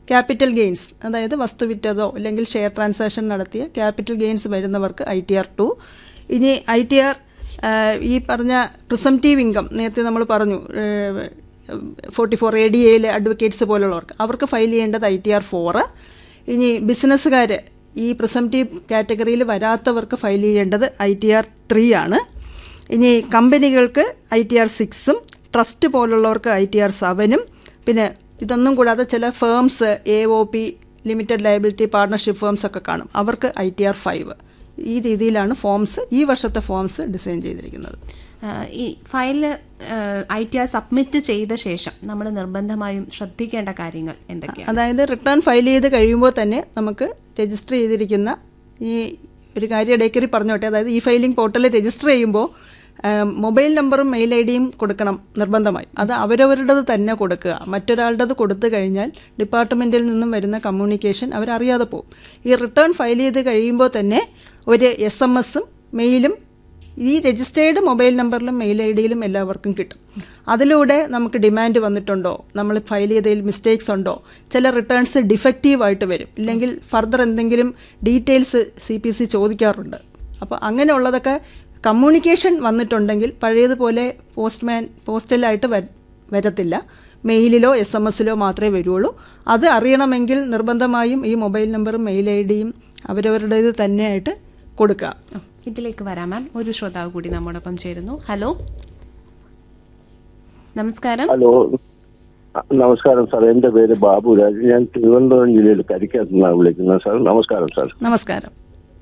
Capital gains അതായത് വസ്തു വിറ്റതോ അല്ലെങ്കിൽ ഷെയർ ട്രാൻസാക്ഷൻ നടത്തിയ ക്യാപിറ്റൽ ഗെയിൻസ് വരുന്നവർക്ക് ഐ ടി ആർ ടു ഇനി ഐ ടി ആർ ഈ പറഞ്ഞ പ്രിസംറ്റീവ് ഇൻകം നേരത്തെ നമ്മൾ പറഞ്ഞു ഫോർട്ടി ഫോർ എ ഡി എയിലെ അഡ്വക്കേറ്റ്സ് പോലുള്ളവർക്ക് അവർക്ക് ഫയൽ ചെയ്യേണ്ടത് ഐ ടി ആർ ഫോറ് ഇനി ബിസിനസ്സുകാർ ഈ പ്രിസംറ്റീവ് കാറ്റഗറിയിൽ വരാത്തവർക്ക് ഫയൽ ചെയ്യേണ്ടത് ഐ ടി ആർ ത്രീ ആണ് ഇനി കമ്പനികൾക്ക് ഐ ടി ആർ സിക്സും ട്രസ്റ്റ് പോലുള്ളവർക്ക് ഐ ടി ആർ സെവനും പിന്നെ ഇതൊന്നും കൂടാതെ ചില firms A O P limited liability partnership firms ഒക്കെ കാണും അവർക്ക് ഐ ടി ആർ ഫൈവ് ഈ രീതിയിലാണ് ഫോംസ് ഈ വർഷത്തെ ഫോംസ് ഡിസൈൻ ചെയ്തിരിക്കുന്നത് ആഹ് ഈ file I T R submit ചെയ്ത ശേഷം നമ്മൾ നിർബന്ധമായും ശ്രദ്ധിക്കേണ്ട കാര്യങ്ങൾ എന്തൊക്കെയാണ് അതായത് റിട്ടേൺ ഫയൽ ചെയ്ത് കഴിയുമ്പോൾ തന്നെ നമുക്ക് രജിസ്റ്റർ ചെയ്തിരിക്കുന്ന ഈ ഒരു കാര്യം ഇടയ്ക്കറി പറഞ്ഞോട്ടെ അതായത് ഈ ഫയലിംഗ് പോർട്ടലിൽ രജിസ്റ്റർ ചെയ്യുമ്പോൾ മൊബൈൽ നമ്പറും മെയിൽ ഐ ഡിയും കൊടുക്കണം നിർബന്ധമായി അത് അവരവരുടേത് തന്നെ കൊടുക്കുക മറ്റൊരാളുടേത് കൊടുത്തു കഴിഞ്ഞാൽ ഡിപ്പാർട്ട്മെൻറ്റിൽ നിന്നും വരുന്ന കമ്മ്യൂണിക്കേഷൻ അവരറിയാതെ പോകും ഈ റിട്ടേൺ ഫയൽ ചെയ്ത് കഴിയുമ്പോൾ തന്നെ ഒരു എസ് എം എസും മെയിലും ഈ രജിസ്റ്റേർഡ് മൊബൈൽ നമ്പറിലും മെയിൽ ഐ ഡിയിലും എല്ലാവർക്കും കിട്ടും അതിലൂടെ നമുക്ക് ഡിമാൻഡ് വന്നിട്ടുണ്ടോ നമ്മൾ ഫയൽ ചെയ്തതിൽ മിസ്റ്റേക്സ് ഉണ്ടോ ചില റിട്ടേൺസ് ഡിഫക്റ്റീവ് ആയിട്ട് വരും ഇല്ലെങ്കിൽ ഫർദർ എന്തെങ്കിലും ഡീറ്റെയിൽസ് സി പി സി ചോദിക്കാറുണ്ട് അപ്പോൾ അങ്ങനെയുള്ളതൊക്കെ കമ്മ്യൂണിക്കേഷൻ വന്നിട്ടുണ്ടെങ്കിൽ പഴയതുപോലെ പോസ്റ്റ്മാൻ പോസ്റ്റലായിട്ട് വരത്തില്ല മെയിലിലോ എസ് എം എസിലോ മാത്രമേ വരുള്ളൂ അത് അറിയണമെങ്കിൽ നിർബന്ധമായും ഈ മൊബൈൽ നമ്പറും മെയിൽ ഐ ഡിയും അവരവരുടേത് തന്നെയായിട്ട് കൊടുക്കുക ഇതിലേക്ക് വരാം മാം ഒരു ശ്രോതാവ് കൂടി നമ്മോടൊപ്പം ചേരുന്നു ഹലോ നമസ്കാരം ഹലോ അ, നമസ്കാരം സാർ എന്റെ പേര് ബാബുരാജ് ഞാൻ തിരുവനന്തപുരം ജില്ലയിൽ കരിക്കത്ത് നിന്നാണ് വിളിക്കുന്നത് സാർ നമസ്കാരം സാർ നമസ്കാരം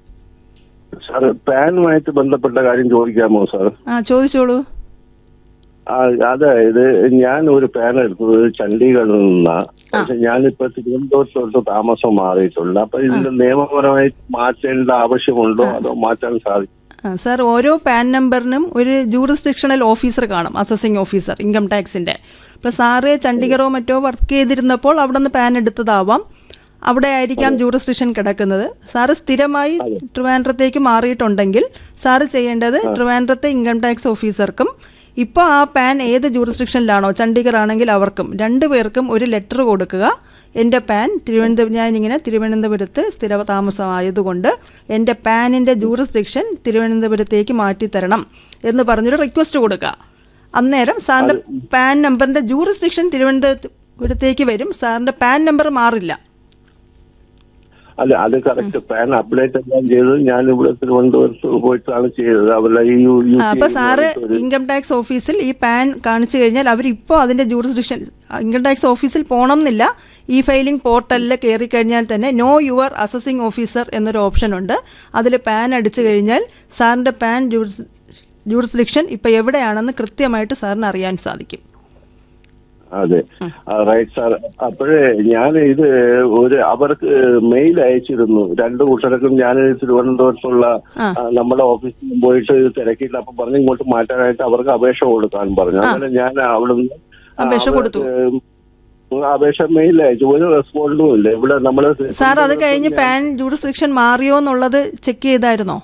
സാർ പാനുമായിട്ട് ബന്ധപ്പെട്ട കാര്യം ചോദിക്കാമോ സാർ ആ ചോദിച്ചോളൂ ആ, അതായത് ഞാൻ ഒരു പാൻ എടുത്തത് ചണ്ഡീഗഡിൽ നിന്നാണ് പക്ഷെ ഞാനിപ്പോ തിരുവനന്തപുരത്തോട്ട് താമസം മാറിയിട്ടുണ്ട് അപ്പൊ ഇതിന്റെ നിയമപരമായി മാറ്റേണ്ട ആവശ്യമുണ്ടോ അതോ മാറ്റാൻ സാധിക്കും ആ, സാർ ഓരോ പാൻ നമ്പറിനും ഒരു ജൂറിസ്ഡിക്ഷണൽ ഓഫീസർ കാണും അസസിങ് ഓഫീസർ ഇൻകം ടാക്സിന്റെ അപ്പോൾ സാറ് ചണ്ഡീഗറോ മറ്റോ വർക്ക് ചെയ്തിരുന്നപ്പോൾ അവിടെ നിന്ന് പാൻ എടുത്തതാവാം അവിടെ ആയിരിക്കാം ജൂറിസ്ഡിക്ഷൻ കിടക്കുന്നത് സാറ് സ്ഥിരമായി ട്രിവാൻഡ്രത്തേക്ക് മാറിയിട്ടുണ്ടെങ്കിൽ സാറ് ചെയ്യേണ്ടത് ട്രിവാൻഡ്രത്തെ ഇൻകം ടാക്സ് ഓഫീസർക്കും ഇപ്പോൾ ആ പാൻ ഏത് ജൂറിസ്ഡിക്ഷനിലാണോ ചണ്ഡീഗർ ആണെങ്കിൽ അവർക്കും രണ്ടു പേർക്കും ഒരു ലെറ്റർ കൊടുക്കുക എൻ്റെ പാൻ തിരുവനന്തപുരം ഞാനിങ്ങനെ തിരുവനന്തപുരത്ത് സ്ഥിര താമസമായതുകൊണ്ട് എൻ്റെ പാനിൻ്റെ ജൂറിസ്ഡിക്ഷൻ തിരുവനന്തപുരത്തേക്ക് മാറ്റിത്തരണം എന്ന് പറഞ്ഞൊരു റിക്വസ്റ്റ് കൊടുക്കുക അന്നേരം സാറിൻ്റെ പാൻ നമ്പറിൻ്റെ ജൂറിസ്ഡിക്ഷൻ തിരുവനന്തപുരത്തേക്ക് വരും സാറിൻ്റെ പാൻ നമ്പർ മാറില്ല അല്ല അത് കറക്റ്റ് പാൻ അപ്ഡേറ്റ് എല്ലാം ചെയ്ത് ഞാൻ ഇവിടെ തിരുവനന്തപുരത്ത് പോയിട്ടാണ് ചെയ്തത് അവരുടെ ഈ യു- യു ആ, പി അപ്പൊ സാറ് എന്ന് പറഞ്ഞിട്ട് ഒരു- ഇൻകം ടാക്സ് ഓഫീസിൽ ഈ പാൻ കാണിച്ചു കഴിഞ്ഞാൽ അവർ ഇപ്പോൾ അതിന്റെ ജൂറിസ്ഡിക്ഷൻ ഇൻകം ടാക്സ് ഓഫീസിൽ പോകണം എന്നില്ല ഈ ഫയലിംഗ് പോർട്ടലിൽ കയറി കഴിഞ്ഞാൽ തന്നെ നോ യുവർ അസസിംഗ് ഓഫീസർ എന്നൊരു ഓപ്ഷൻ ഉണ്ട് അതിൽ പാൻ അടിച്ചു കഴിഞ്ഞാൽ സാറിന്റെ പാൻ ജൂറിസ് ജൂറിസ്ഡിക്ഷൻ ഇപ്പൊ എവിടെയാണെന്ന് കൃത്യമായിട്ട് സാറിന് അറിയാൻ സാധിക്കും അതെ റൈറ്റ് സാർ അപ്പോഴേ ഞാൻ ഇത് ഒരു അവർക്ക് മെയിൽ അയച്ചിരുന്നു രണ്ടു കൂട്ടർക്കും ഞാൻ തിരുവനന്തപുരത്തുള്ള ആ. ആ, നമ്മുടെ ഓഫീസിൽ പോയിട്ട് തിരക്കിയിട്ട് അപ്പൊ പറഞ്ഞു ഇങ്ങോട്ട് മാറ്റാനായിട്ട് അവർക്ക് അപേക്ഷ കൊടുക്കാൻ പറഞ്ഞു അങ്ങനെ ഞാൻ അവിടുന്ന് ആ, അപേക്ഷ കൊടുത്തു. അവർക്ക് അപേക്ഷ മെയിൽ അയച്ചു ഒരു റെസ്പോണ്ടും ഇല്ല ഇവിടെ നമ്മള് സാർ അത് കഴിഞ്ഞ് പാൻ ജൂറിസ്ഡിക്ഷൻ മാറിയോ എന്നുള്ളത് ചെക്ക് ചെയ്തായിരുന്നോ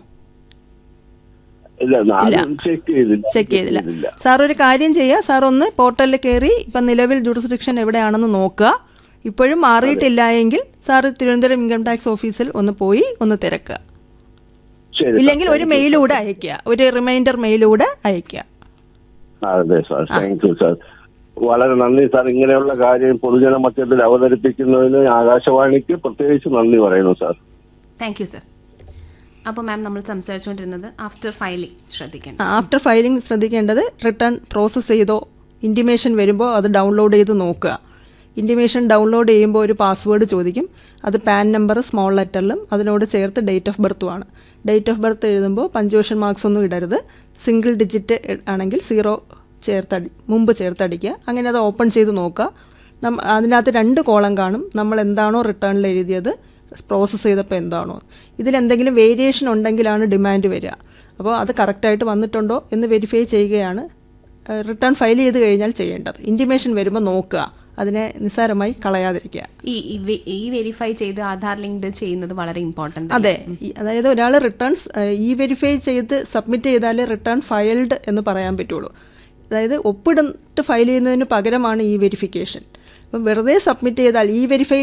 ഇല്ല ചെക്ക് ചെയ്തില്ല ചെക്ക് ചെയ്തില്ല സാർ ഒരു കാര്യം ചെയ്യുക സാർ ഒന്ന് പോർട്ടലിൽ കയറി ഇപ്പം നിലവിൽ ജുറിസ്ഡിക്ഷൻ എവിടെയാണെന്ന് നോക്കുക ഇപ്പോഴും മാറിയിട്ടില്ല എങ്കിൽ സാർ തിരുവനന്തപുരം ഇൻകം ടാക്സ് ഓഫീസിൽ ഒന്ന് പോയി ഒന്ന് തിരക്കുക ശരി ഇല്ലെങ്കിൽ ഒരു മെയിലൂടെ അയക്കുക ഒരു റിമൈൻഡർ മെയിലൂടെ അയക്കുക അതെ സാർ താങ്ക് യു സാർ വളരെ നന്ദി സാർ ഇങ്ങനെയുള്ള കാര്യം പൊതുജന മധ്യത്തിൽ അവതരിപ്പിക്കുന്നതിന് ആകാശവാണിക്ക് പ്രത്യേകിച്ച് നന്ദി പറയുന്നു സാർ താങ്ക് യു സർ അപ്പോൾ മാം നമ്മൾ സംസാരിച്ചുകൊണ്ടിരുന്നത് ആഫ്റ്റർ ഫയലിംഗ് ശ്രദ്ധിക്കണം ആഫ്റ്റർ ഫയലിംഗ് ശ്രദ്ധിക്കേണ്ടത് റിട്ടേൺ പ്രോസസ്സ് ചെയ്തോ ഇൻറ്റിമേഷൻ വരുമ്പോൾ അത് ഡൗൺലോഡ് ചെയ്ത് നോക്കുക ഇൻറ്റിമേഷൻ ഡൗൺലോഡ് ചെയ്യുമ്പോൾ ഒരു പാസ്വേഡ് ചോദിക്കും അത് പാൻ നമ്പർ സ്മോൾ ലെറ്ററിലും അതിനോട് ചേർത്ത് ഡേറ്റ് ഓഫ് ബർത്തുമാണ് ഡേറ്റ് ഓഫ് ബർത്ത് എഴുതുമ്പോൾ പഞ്ച്വേഷൻ മാർക്സ് ഒന്നും ഇടരുത് സിംഗിൾ ഡിജിറ്റ് ആണെങ്കിൽ സീറോ ചേർത്തടി മുമ്പ് ചേർത്തടിക്കുക അങ്ങനെ അത് ഓപ്പൺ ചെയ്ത് നോക്കുക നം അതിനകത്ത് രണ്ട് കോളം കാണും നമ്മൾ എന്താണോ റിട്ടേണിൽ എഴുതിയത് പ്രോസസ്സ് ചെയ്തപ്പോൾ എന്താണോ ഇതിലെന്തെങ്കിലും വേരിയേഷൻ ഉണ്ടെങ്കിലാണ് ഡിമാൻഡ് വരിക അപ്പോൾ അത് കറക്റ്റായിട്ട് വന്നിട്ടുണ്ടോ എന്ന് വെരിഫൈ ചെയ്യുകയാണ് റിട്ടേൺ ഫയൽ ചെയ്ത് കഴിഞ്ഞാൽ ചെയ്യേണ്ടത് ഇൻറ്റിമേഷൻ വരുമ്പോൾ നോക്കുക അതിനെ നിസ്സാരമായി കളയാതിരിക്കുക ഈ ഈ വെ- ഈ വെരിഫൈ ചെയ്ത് ആധാർ ലിങ്ക് ചെയ്യുന്നത് വളരെ ഇമ്പോർട്ടൻ്റ് അതെ ഈ- അതായത് ഒരാൾ റിട്ടേൺസ് ഈ വെരിഫൈ ചെയ്ത് സബ്മിറ്റ് ചെയ്താലേ റിട്ടേൺ ഫയൽഡ് എന്ന് പറയാൻ പറ്റുള്ളൂ അതായത് ഒപ്പിടിട്ട് ഫയൽ ചെയ്യുന്നതിന് പകരമാണ് ഈ വെരിഫിക്കേഷൻ അപ്പം വെറുതെ സബ്മിറ്റ് ചെയ്താൽ ഈ വെരിഫൈ